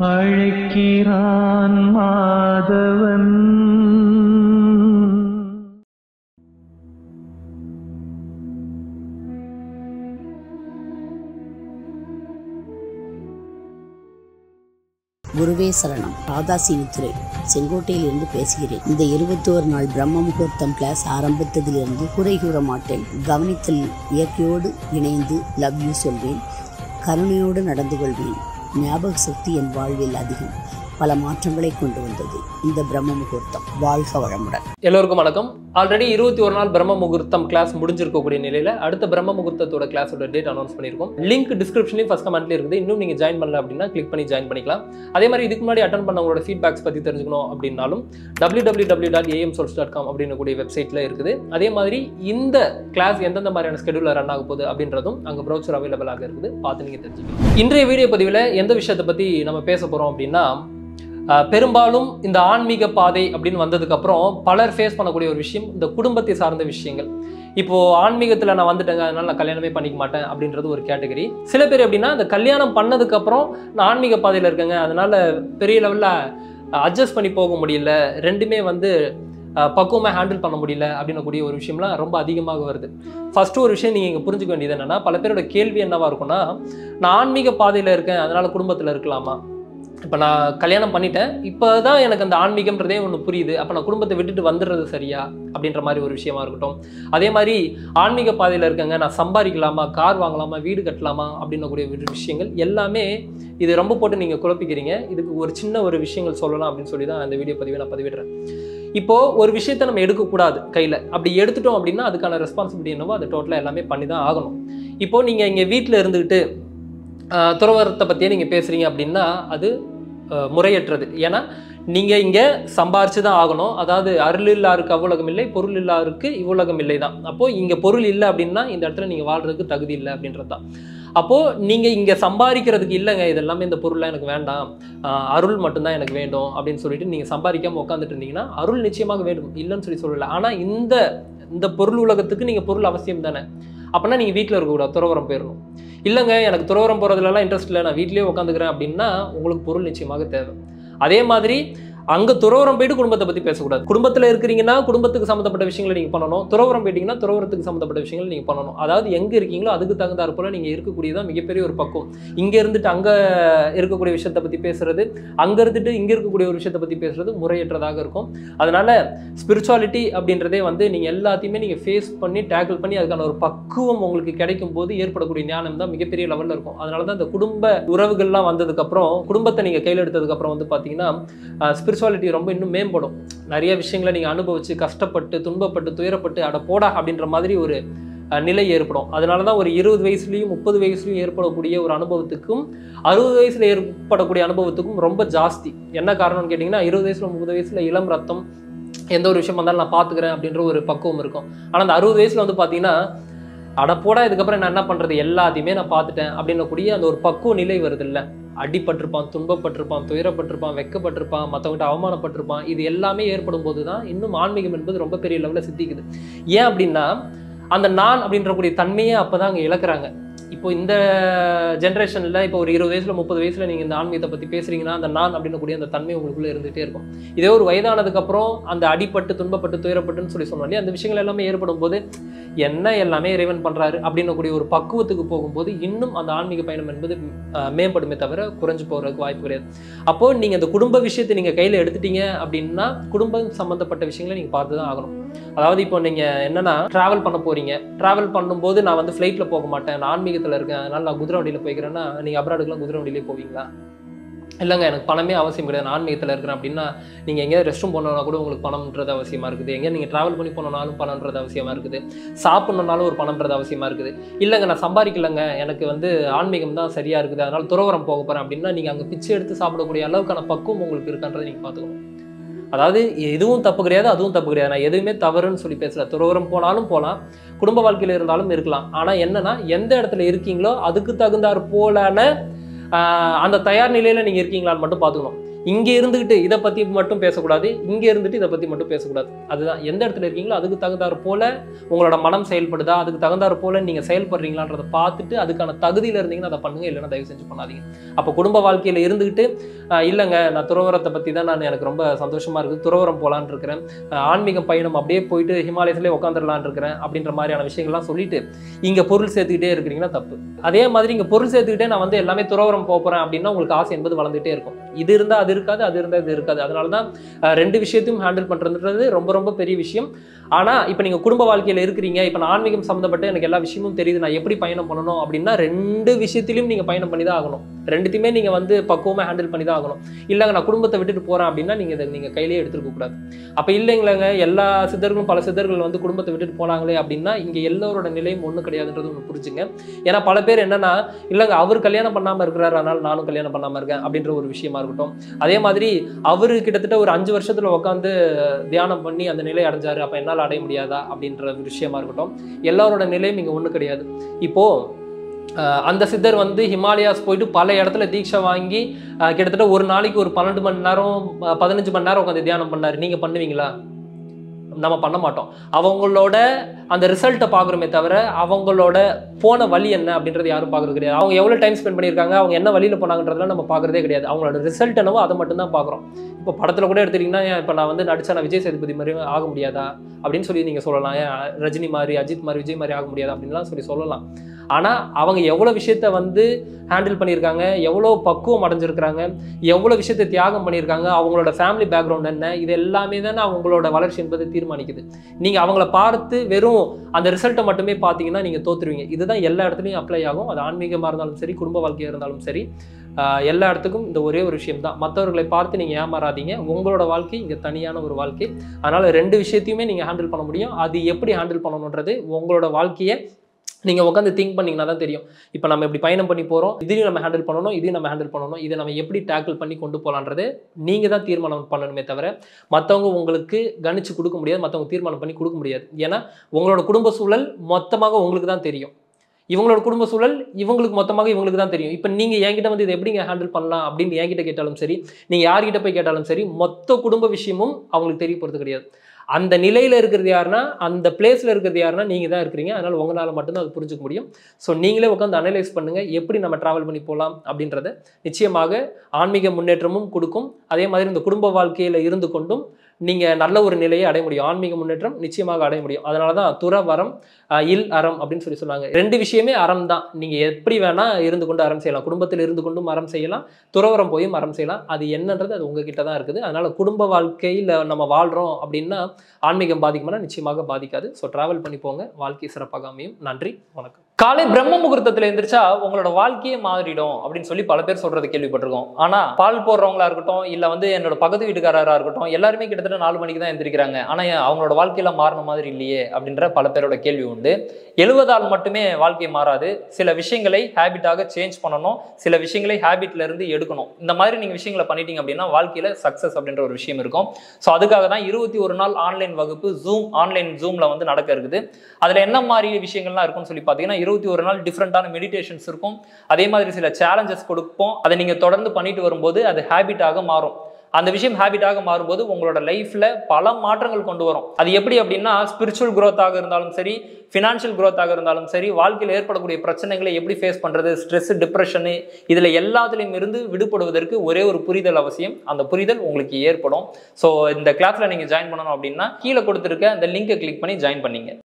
அழைக்கிறான் மாதவன் குருவே சரணம் ராதா சீனித்துறை செங்கோட்டையிலிருந்து பேசுகிறேன் இந்த இருபத்தோரு நாள் பிரம்ம முகூர்த்தம் கிளாஸ் ஆரம்பித்ததிலிருந்து குறை கூற மாட்டேன் கவனித்தல் இயற்கையோடு இணைந்து லவ் யூ சொல்வேன் கருணையோடு நடந்து கொள்வேன் ஞாபக சக்தி என் வாழ்வில் அதிகம் பல மாற்றங்களை கொண்டு வந்தது இந்த பிரம்ம முகூர்த்தம் வாழ்க வளமுடன் எல்லோருக்கும் வணக்கம் ஆல்ரெடி இருபத்தி ஒரு நாள் பிரம்ம முகூர்த்தம் கிளாஸ் முடிஞ்சிருக்கக்கூடிய நிலையில அடுத்த பிரம்ம முகூர்த்தத்தோட கிளாஸோட டேட் அனௌன்ஸ் பண்ணியிருக்கோம் லிங்க் டிஸ்கிரிப்ஷன்லையும் ஃபர்ஸ்ட் கமெண்ட்ல இருக்குது இன்னும் நீங்க ஜாயின் பண்ணல அப்படின்னா கிளிக் பண்ணி ஜாயின் பண்ணிக்கலாம் அதே மாதிரி இதுக்கு முன்னாடி அட்டன் பண்ணவங்களோட ஃபீட்பேக்ஸ் பத்தி தெரிஞ்சுக்கணும் அப்படின்னாலும் W W W dot AM souls dot com அப்படின்னு கூடிய வெப்சைட்ல இருக்குது அதே மாதிரி இந்த கிளாஸ் எந்தெந்த மாதிரியான ஸ்கெடியூல ரன் ஆக போகுது அப்படின்றதும் அங்க ப்ரௌச்சர் அவைலபிளாக இருக்குது பார்த்து நீங்க தெரிஞ்சுக்கலாம் இன்றைய வீடியோ பதிவில் எந்த விஷயத்தை பத்தி நம்ம பேச போறோம் அப்படின்னா அஹ் பெரும்பாலும் இந்த ஆன்மீக பாதை அப்படின்னு வந்ததுக்கு அப்புறம் பலர் ஃபேஸ் பண்ணக்கூடிய ஒரு விஷயம் இந்த குடும்பத்தை சார்ந்த விஷயங்கள் இப்போ ஆன்மீகத்தில் நான் வந்துட்டேங்க அதனால நான் கல்யாணமே பண்ணிக்க மாட்டேன் அப்படின்றது ஒரு கேட்டகரி சில பேர் எப்படின்னா இந்த கல்யாணம் பண்ணதுக்கு அப்புறம் நான் ஆன்மீக பாதையில் இருக்கேங்க அதனால பெரிய லெவலில் அட்ஜஸ்ட் பண்ணி போக முடியல ரெண்டுமே வந்து அஹ், பக்குவமா ஹேண்டில் பண்ண முடியல அப்படின்னக்கூடிய ஒரு விஷயம்லாம் ரொம்ப அதிகமாக வருது ஃபர்ஸ்ட் ஒரு விஷயம் நீங்கள் இங்கே புரிஞ்சுக்க வேண்டியது என்னன்னா பல பேரோட கேள்வி என்னவா இருக்கும்னா நான் ஆன்மீக பாதையில் இருக்கேன் அதனால குடும்பத்தில் இருக்கலாமா இப்போ நான் கல்யாணம் பண்ணிட்டேன் இப்போ தான் எனக்கு அந்த ஆன்மீகம்ன்றதே ஒன்று புரியுது அப்போ நான் குடும்பத்தை விட்டுட்டு வந்துடுறது சரியா அப்படின்ற மாதிரி ஒரு விஷயமா இருக்கட்டும் அதே மாதிரி ஆன்மீக பாதையில் இருக்கங்க நான் சம்பாதிக்கலாமா கார் வாங்கலாமா வீடு கட்டலாமா அப்படின்னக்கூடிய ஒரு விஷயங்கள் எல்லாமே இது ரொம்ப போட்டு நீங்கள் குழப்பிக்கிறீங்க இதுக்கு ஒரு சின்ன ஒரு விஷயங்கள் சொல்லலாம் அப்படின்னு சொல்லி தான் அந்த வீடியோ பதிவை நான் பதிவிடுறேன் இப்போ ஒரு விஷயத்தை நம்ம எடுக்கக்கூடாது கையில் அப்படி எடுத்துட்டோம் அப்படின்னா அதுக்கான ரெஸ்பான்சிபிலிட்டி என்னவோ அதை டோட்டலாக எல்லாமே பண்ணி தான் ஆகணும் இப்போ நீங்கள் இங்கே வீட்டில் இருந்துக்கிட்டு ஆஹ், துறவரத்தை பற்றியே நீங்கள் பேசுகிறீங்க அப்படின்னா அது ஆஹ், முறையற்றது ஏன்னா நீங்கள் இங்கே சம்பாரிச்சு தான் ஆகணும் அதாவது அருள் இல்லாருக்கு அவ்வுலகம் இல்லை பொருள் இல்லாருக்கு இவ்வுலகம் இல்லை தான் அப்போது இங்கே பொருள் இல்லை அப்படின்னா இந்த இடத்துல நீங்கள் வாழ்றதுக்கு தகுதி இல்லை அப்படின்றது தான் அப்போது நீங்கள் இங்கே சம்பாதிக்கிறதுக்கு இல்லைங்க இது எல்லாமே இந்த பொருள்லாம் எனக்கு வேண்டாம் ஆஹ், அருள் மட்டும்தான் எனக்கு வேண்டும் அப்படின்னு சொல்லிட்டு நீங்கள் சம்பாதிக்காமல் உட்காந்துட்டு இருந்தீங்கன்னா அருள் நிச்சயமாக வேண்டும் இல்லைன்னு சொல்லி சொல்லலை ஆனால் இந்த இந்த பொருள் உலகத்துக்கு நீங்கள் பொருள் அவசியம் தானே அப்படின்னா நீங்கள் வீட்டில் இருக்கக்கூடாது துறவரம் போயிடணும் இல்லைங்க எனக்கு துறவரம் போகிறதுலலாம் இன்ட்ரெஸ்ட் இல்லை நான் வீட்லேயே உட்காந்துக்கிறேன் அப்படின்னா உங்களுக்கு பொருள் நிச்சயமாக தேவை அதே மாதிரி அங்கே துறவரம் போயிட்டு குடும்பத்தை பற்றி பேசக்கூடாது குடும்பத்தில் இருக்கிறீங்கன்னா குடும்பத்துக்கு சம்மந்தப்பட்ட விஷயங்களை நீங்கள் பண்ணணும் துறவரம் போயிட்டீங்கன்னா துறவரத்துக்கு சம்மந்தப்பட்ட விஷயங்கள் நீங்கள் பண்ணணும் அதாவது எங்கே இருக்கீங்களோ அதுக்கு தகுந்தாற் போல நீங்கள் இருக்கக்கூடியதான் மிகப்பெரிய ஒரு பக்குவம் இங்கே இருந்துட்டு அங்கே இருக்கக்கூடிய விஷயத்தை பற்றி பேசுறது அங்கே இருந்துட்டு இங்கே இருக்கக்கூடிய ஒரு விஷயத்தை பற்றி பேசுறது முறையற்றதாக இருக்கும் அதனால ஸ்பிரிச்சுவாலிட்டி அப்படின்றதே வந்து நீங்கள் எல்லாத்தையுமே நீங்கள் ஃபேஸ் பண்ணி டேக்கிள் பண்ணி அதுக்கான ஒரு பக்குவம் உங்களுக்கு கிடைக்கும் போது ஏற்படக்கூடிய ஞானம் தான் மிகப்பெரிய லெவலில் இருக்கும் அதனால தான் இந்த குடும்ப உறவுகள்லாம் வந்ததுக்கப்புறம் குடும்பத்தை நீங்கள் கையில் எடுத்ததுக்கப்புறம் வந்து பார்த்தீங்கன்னா ஸ்பிரிச்சுவாலிட்டி ரொம்ப இன்னும் மேம்படும் நிறைய விஷயங்களை நீங்கள் அனுபவிச்சு கஷ்டப்பட்டு துன்பப்பட்டு துயரப்பட்டு அட போடா அப்படின்ற மாதிரி ஒரு அஹ், நிலை ஏற்படும் அதனால தான் ஒரு இருபது வயசுலையும் முப்பது வயசுலையும் ஏற்படக்கூடிய ஒரு அனுபவத்துக்கும் அறுபது வயசுல ஏற்படக்கூடிய அனுபவத்துக்கும் ரொம்ப ஜாஸ்தி என்ன காரணம்னு கேட்டிங்கன்னா இருபது வயசுல முப்பது வயசுல இளம் ரத்தம் எந்த ஒரு விஷயம் வந்தாலும் நான் பார்த்துக்கிறேன் அப்படின்ற ஒரு பக்குவம் இருக்கும் ஆனால் அந்த அறுபது வயசுல வந்து பார்த்தீங்கன்னா அடப்போடா இதுக்கப்புறம் நான் என்ன பண்ணுறது எல்லாத்தையுமே நான் பார்த்துட்டேன் அப்படின்னக்கூடிய அந்த ஒரு பக்குவ நிலை வருது இல்லை அடிபட்டிருப்பான் துன்பப்பட்டிருப்பான் துயரப்பட்டிருப்பான் வெக்கப்பட்டிருப்பான் மற்றவங்கிட்ட அவமானப்பட்டிருப்பான் இது எல்லாமே ஏற்படும் போது தான் இன்னும் ஆன்மீகம் என்பது ரொம்ப பெரிய லெவலில் சித்திக்குது ஏன் அப்படின்னா அந்த நான் அப்படின்றக்கூடிய தன்மையே அப்போ தான் அங்கே இழக்கிறாங்க இப்போ இந்த ஜென்ரேஷனில் இப்போ ஒரு இருபது வயசுல முப்பது வயசுல நீங்கள் இந்த ஆன்மீகத்தை பற்றி பேசுறீங்கன்னா அந்த நான் அப்படின்னக்கூடிய அந்த தன்மை உங்களுக்குள்ளே இருந்துகிட்டே இருக்கும் இதே ஒரு வயதானதுக்கு அப்புறம் அந்த அடிபட்டு துன்பப்பட்டு துயரப்பட்டுன்னு சொல்லி சொன்னோம் இல்லையா அந்த விஷயங்கள் எல்லாமே ஏற்படும் போது என்ன எல்லாமே இறைவன் பண்றாரு அப்படின்னக்கூடிய ஒரு பக்குவத்துக்கு போகும்போது இன்னும் அந்த ஆன்மீக பயணம் என்பது அஹ், மேம்படுமே தவிர குறைஞ்சு போறதுக்கு வாய்ப்பு கிடையாது அப்போ நீங்க அந்த குடும்ப விஷயத்தை நீங்க கையில எடுத்துட்டீங்க அப்படின்னா குடும்பம் சம்பந்தப்பட்ட விஷயங்களை நீங்க பார்த்து தான் ஆகணும் அதாவது இப்போ நீங்க என்னன்னா டிராவல் பண்ண போறீங்க டிராவல் பண்ணும்போது நான் வந்து ஃப்ளைட்ல போக மாட்டேன் நான் ஆன்மீகத்துல இருக்கேன் அதனால நான் குதிரை வண்டியில போய்க்கிறேன்னா நீங்க அப்ராடுக்குலாம் குதிரை வண்டியிலே போவீங்களா இல்லைங்க எனக்கு பணமே அவசியம் கிடையாது நான் ஆன்மீகத்தில் இருக்கிறேன் அப்படின்னா நீங்கள் எங்கேயாவது ரெஸ்ட் ரூம் போனோம்னா கூட உங்களுக்கு பணம்ன்றது அவசியமாக இருக்குது எங்கேயா நீங்கள் ட்ராவல் பண்ணி போனோம்னாலும் பணம்ன்றது அவசியமாக இருக்குது சாப்பிட்ணுன்னாலும் ஒரு பணம்ன்றது அவசியமாக இருக்குது இல்லைங்க நான் சம்பாதிக்கலைங்க எனக்கு வந்து ஆன்மீகம் தான் சரியாக இருக்குது அதனால் துறவரம் போக போகிறேன் அப்படின்னா நீங்கள் அங்கே பிச்சை எடுத்து சாப்பிடக்கூடிய அளவுக்கான பக்குவம் உங்களுக்கு இருக்கான்றதை நீங்கள் பார்த்துக்கணும் அதாவது எதுவும் தப்பு கிடையாது அதுவும் தப்பு கிடையாது நான் எதுவுமே தவறுன்னு சொல்லி பேசல துறவரம் போனாலும் போகலாம் குடும்ப வாழ்க்கையில் இருந்தாலும் இருக்கலாம் ஆனால் என்னன்னா எந்த இடத்துல இருக்கீங்களோ அதுக்கு தகுந்தாற் போலான ஆஹ், அந்த தயார் நிலையில் நீங்கள் இருக்கீங்களான்னு மட்டும் பார்த்துக்கணும் இங்கே இருந்துக்கிட்டு இதை பற்றி மட்டும் பேசக்கூடாது இங்கே இருந்துட்டு இதை பற்றி மட்டும் பேசக்கூடாது அதுதான் எந்த இடத்துல இருக்கீங்களோ அதுக்கு தகுந்தாற் போல உங்களோட மனம் செயல்படுதா அதுக்கு தகுந்தாற் போல நீங்கள் செயல்படுறீங்களான்றதை பார்த்துட்டு அதுக்கான தகுதியில் இருந்தீங்கன்னா அதை பண்ணுங்க இல்லைன்னா தயவு செஞ்சு பண்ணாதீங்க அப்போ குடும்ப வாழ்க்கையில் இருந்துக்கிட்டு ஆஹ் இல்லைங்க நான் துறவரத்தை பற்றி தான் நான் எனக்கு ரொம்ப சந்தோஷமாக இருக்குது துறவரம் போகலான்னு இருக்கிறேன் ஆஹ் ஆன்மீக பயணம் அப்படியே போயிட்டு ஹிமாலயத்திலே உட்காந்துடலான் இருக்கிறேன் அப்படின்ற மாதிரியான விஷயங்கள்லாம் சொல்லிட்டு இங்கே பொருள் சேர்த்துக்கிட்டே இருக்கிறீங்கன்னா தப்பு அதே மாதிரி இங்கே பொருள் சேர்த்துக்கிட்டே நான் வந்து எல்லாமே துறவரம் போக போகிறேன் அப்படின்னா உங்களுக்கு ஆசை என்பது வளர்ந்துட்டே இருக்கும் இது இருந்தால் அது இருக்காது அது இருந்தால் இது இருக்காது அதனால தான் அஹ், ரெண்டு விஷயத்தையும் ஹேண்டில் பண்ணுறதுன்றது ரொம்ப ரொம்ப பெரிய விஷயம் ஆனால் இப்போ நீங்கள் குடும்ப வாழ்க்கையில் இருக்கிறீங்க இப்போ நான் ஆன்மீகம் சம்மந்தப்பட்டு எனக்கு எல்லா விஷயமும் தெரியுது நான் எப்படி பயணம் பண்ணணும் அப்படின்னா ரெண்டு விஷயத்திலையும் நீங்கள் பயணம் பண்ணி தான் ஆகணும் ரெண்டுத்தையுமே நீங்கள் வந்து பக்குவமாக ஹேண்டில் பண்ணி தான் ஆகணும் இல்லைங்க நான் குடும்பத்தை விட்டுட்டு போகிறேன் அப்படின்னா நீங்கள் இதை நீங்கள் கையிலேயே எடுத்துருக்க கூடாது அப்போ இல்லைங்களேங்க எல்லா சித்தர்களும் பல சித்தர்கள் வந்து குடும்பத்தை விட்டுட்டு போனாங்களே அப்படின்னா இங்கே எல்லோரோட நிலையும் ஒன்றும் கிடையாதுன்றது ஒன்று புரிஞ்சுங்க ஏன்னா பல பேர் என்னன்னா இல்லைங்க அவர் கல்யாணம் பண்ணாமல் இருக்கிறாரு அதனால நானும் கல்யாணம் பண்ணாமல் இருக்கேன் அப்படின்ற ஒரு விஷயமா இருக்கட்டும் அதே மாதிரி அவர் கிட்டத்தட்ட ஒரு அஞ்சு வருஷத்துல உட்காந்து தியானம் பண்ணி அந்த நிலை அடைஞ்சாரு அப்போ என்னால் அடைய முடியாதா அப்படின்ற ஒரு விஷயமா இருக்கட்டும் எல்லாரோட நிலையும் இங்கே ஒன்றும் கிடையாது இப்போ அஹ், அந்த சித்தர் வந்து ஹிமாலயாஸ் போயிட்டு பல இடத்துல தீட்சை வாங்கி அஹ், கிட்டத்தட்ட ஒரு நாளைக்கு ஒரு பன்னெண்டு மணி நேரம் அஹ், பதினஞ்சு மணி நேரம் உட்காந்து தியானம் பண்ணாரு நீங்க பண்ணுவீங்களா நம்ம பண்ண மாட்டோம் அவங்களோட அந்த ரிசல்ட்டை பார்க்குறோமே தவிர அவங்களோட போன வழி என்ன அப்படின்றது யாரும் பார்க்குறது கிடையாது அவங்க எவ்வளோ டைம் ஸ்பெண்ட் பண்ணியிருக்காங்க அவங்க என்ன வழியில் போனாங்கன்றதெல்லாம் நம்ம பார்க்குறதே கிடையாது அவங்களோட ரிசல்ட் என்னவோ அதை மட்டும் தான் பார்க்குறோம் இப்போ படத்தில் கூட எடுத்துட்டிங்கன்னா இப்போ நான் வந்து நடிச்சா நான் விஜய் சேதுபதி மாதிரி ஆக முடியாதா அப்படின்னு சொல்லி நீங்கள் சொல்லலாம் ஏன் ரஜினி மாதிரி அஜித் மாதிரி விஜய் மாதிரி ஆக முடியாதா அப்படின்லாம் சொல்லி சொல்லலாம் ஆனால் அவங்க எவ்வளோ விஷயத்த வந்து ஹேண்டில் பண்ணியிருக்காங்க எவ்வளோ பக்குவம் அடைஞ்சிருக்கிறாங்க எவ்வளோ விஷயத்தை தியாகம் பண்ணியிருக்காங்க அவங்களோட ஃபேமிலி பேக்ரவுண்ட் என்ன இது எல்லாமே தானே அவங்களோட வளர்ச்சி என்பதை தீர்மானிக்குது நீங்கள் அவங்கள பார்த்து வெறும் அந்த ரிசல்ட்டை மட்டுமே பார்த்தீங்கன்னா நீங்கள் தோத்துருவீங்க இதுதான் எல்லா இடத்துலையும் அப்ளை ஆகும் அது ஆன்மீகமாக இருந்தாலும் சரி குடும்ப வாழ்க்கையாக இருந்தாலும் சரி ஆஹ் எல்லா இடத்துக்கும் இந்த ஒரே ஒரு விஷயம் தான் மற்றவர்களை பார்த்து நீங்கள் ஏமாறாதீங்க உங்களோட வாழ்க்கை இங்கே தனியான ஒரு வாழ்க்கை அதனால் ரெண்டு விஷயத்தையுமே நீங்கள் ஹேண்டில் பண்ண முடியும் அது எப்படி ஹேண்டில் பண்ணணுன்றது உங்களோட வாழ்க்கையை நீங்கள் உட்காந்து திங்க் பண்ணிங்கன்னா தான் தெரியும் இப்போ நம்ம இப்படி பயணம் பண்ணி போகிறோம் இதையும் நம்ம ஹேண்டில் பண்ணணும் இதையும் நம்ம ஹேண்டில் பண்ணணும் இதை நம்ம எப்படி டேக்கிள் பண்ணி கொண்டு போகலான்றது நீங்கள் தான் தீர்மானம் பண்ணணுமே தவிர மற்றவங்க உங்களுக்கு கணிச்சு கொடுக்க முடியாது மற்றவங்க தீர்மானம் பண்ணி கொடுக்க முடியாது ஏன்னா உங்களோட குடும்ப சூழல் மொத்தமாக உங்களுக்கு தான் தெரியும் இவங்களோட குடும்ப சூழல் இவங்களுக்கு மொத்தமாக இவங்களுக்கு தான் தெரியும் இப்போ நீங்கள் என்கிட்ட வந்து இதை எப்படிங்க ஹேண்டில் பண்ணலாம் அப்படின்னு என்கிட்ட கேட்டாலும் சரி நீங்கள் யார்கிட்ட போய் கேட்டாலும் சரி மொத்த குடும்ப விஷயமும் அவங்களுக்கு தெரிய போகிறது கிடையாது அந்த நிலையில் இருக்கிறது யாருன்னா அந்த பிளேஸில் இருக்கிறது யாருன்னா நீங்கள் தான் இருக்கிறீங்க அதனால் உங்களால் மட்டும்தான் அது புரிஞ்சுக்க முடியும் ஸோ நீங்களே உட்காந்து அனலைஸ் பண்ணுங்கள் எப்படி நம்ம ட்ராவல் பண்ணி போகலாம் அப்படின்றத நிச்சயமாக ஆன்மீக முன்னேற்றமும் கொடுக்கும் அதே மாதிரி இந்த குடும்ப வாழ்க்கையில் இருந்து கொண்டும் நீங்கள் நல்ல ஒரு நிலையை அடைய முடியும் ஆன்மீக முன்னேற்றம் நிச்சயமாக அடைய முடியும் அதனால தான் துற வரம் ஆஹ் இல் அறம் அப்படின்னு சொல்லி சொல்லுவாங்க ரெண்டு விஷயமே அறம் தான் நீங்கள் எப்படி வேணால் இருந்து கொண்டு அறம் செய்யலாம் குடும்பத்தில் இருந்து கொண்டும் அறம் செய்யலாம் துறவரம் போயும் அறம் செய்யலாம் அது என்னன்றது அது உங்ககிட்ட தான் இருக்குது அதனால் குடும்ப வாழ்க்கையில் நம்ம வாழ்கிறோம் அப்படின்னா ஆன்மீகம் பாதிக்குமானா நிச்சயமாக பாதிக்காது ஸோ ட்ராவல் பண்ணி போங்க வாழ்க்கை சிறப்பாக அமையும் நன்றி வணக்கம் காலை பிரம்ம முகூர்த்தத்தில் எந்திரிச்சா உங்களோட வாழ்க்கையே மாறிடும் அப்படின்னு சொல்லி பல பேர் சொல்றது கேள்விப்பட்டிருக்கோம் ஆனா பால் போடுறவங்களா இருக்கட்டும் இல்ல வந்து என்னோட பக்கத்து வீட்டுக்காரரா இருக்கட்டும் எல்லாருமே கிட்டத்தட்ட நாலு மணிக்கு தான் எந்திரிக்கிறாங்க ஆனா ஏன் அவங்களோட வாழ்க்கையில மாறின மாதிரி இல்லையே அப்படின்ற பல பேரோட கேள்வி உண்டு எழுவதால் மட்டுமே வாழ்க்கை மாறாது சில விஷயங்களை ஹேபிட்டாக சேஞ்ச் பண்ணணும் சில விஷயங்களை ஹேபிட்ல இருந்து எடுக்கணும் இந்த மாதிரி நீங்க விஷயங்களை பண்ணிட்டீங்க அப்படின்னா வாழ்க்கையில சக்சஸ் அப்படின்ற ஒரு விஷயம் இருக்கும் ஸோ அதுக்காக தான் இருபத்தி ஒரு நாள் ஆன்லைன் வகுப்பு ஜூம் ஆன்லைன் ஜூம்ல வந்து நடக்க இருக்குது அதுல என்ன மாதிரி விஷயங்கள்லாம் இருக்கும்னு சொல்லி பார்த்தீங்கன்னா இருபத்தி ஒரு நாள் டிஃப்ரெண்டான மெடிடேஷன்ஸ் இருக்கும் அதே மாதிரி சில சேலஞ்சஸ் கொடுப்போம் அதை நீங்க தொடர்ந்து பண்ணிட்டு வரும்போது அது ஹேபிட்டாக மாறும் அந்த விஷயம் ஹேபிட்டாக மாறும்போது உங்களோட லைஃப்ல பல மாற்றங்கள் கொண்டு வரும் அது எப்படி அப்படின்னா ஸ்பிரிச்சுவல் growth-ஆக இருந்தாலும் சரி ஃபினான்ஷியல் growth-ஆக இருந்தாலும் சரி வாழ்க்கையில் ஏற்படக்கூடிய பிரச்சனைகளை எப்படி ஃபேஸ் பண்றது ஸ்ட்ரெஸ் டிப்ரெஷனு இதுல எல்லாத்துலேயும் இருந்து விடுபடுவதற்கு ஒரே ஒரு புரிதல் அவசியம் அந்த புரிதல் உங்களுக்கு ஏற்படும் ஸோ இந்த கிளாஸ்ல நீங்க ஜாயின் பண்ணணும் அப்படின்னா கீழே கொடுத்துருக்க அந்த லிங்கை கிளிக் பண்ணி ஜாயின் பண்ணீங்க